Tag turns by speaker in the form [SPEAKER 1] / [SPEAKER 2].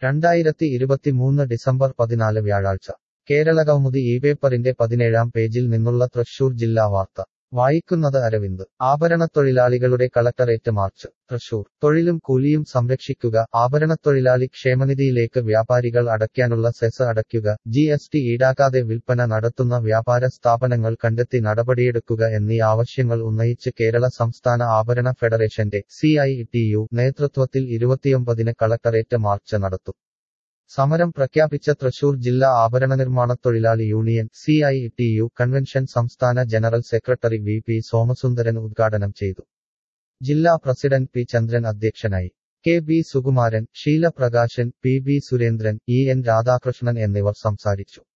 [SPEAKER 1] രണ്ടായിരത്തി ഇരുപത്തിമൂന്ന് ഡിസംബർ പതിനാല് വ്യാഴാഴ്ച കേരളകൗമുദി ഈ പേപ്പറിന്റെ പതിനേഴാം പേജിൽ നിന്നുള്ള തൃശൂർ ജില്ലാ വാർത്ത വായിക്കുന്നത് അരവിന്ദ് ആഭരണത്തൊഴിലാളികളുടെ കളക്ടറേറ്റ് മാർച്ച് തൃശൂർ തൊഴിലും കൂലിയും സംരക്ഷിക്കുക ആഭരണത്തൊഴിലാളി ക്ഷേമനിധിയിലേക്ക് വ്യാപാരികൾ അടയ്ക്കാനുള്ള സെസ് അടയ്ക്കുക ജി എസ് ടി ഈടാക്കാതെ വിൽപ്പന നടത്തുന്ന വ്യാപാര സ്ഥാപനങ്ങൾ കണ്ടെത്തി നടപടിയെടുക്കുക എന്നീ ആവശ്യങ്ങൾ ഉന്നയിച്ച് കേരള സംസ്ഥാന ആഭരണ ഫെഡറേഷന്റെ സി ഐ ടി യു നേതൃത്വത്തിൽ ഇരുപത്തിയൊമ്പതിന് കളക്ടറേറ്റ് മാർച്ച് നടത്തും സമരം പ്രഖ്യാപിച്ച തൃശൂർ ജില്ലാ ആഭരണ നിർമ്മാണ തൊഴിലാളി union C I T U convention സംസ്ഥാന general secretary V P Somasundaran ഉദ്ഘാടനം ചെയ്തു ജില്ലാ പ്രസിഡന്റ് പി ചന്ദ്രൻ അധ്യക്ഷനായി K B Sukumaran Sheela Prakashan P B Surendran E N Radhakrishnan എന്നിവർ സംസാരിച്ചു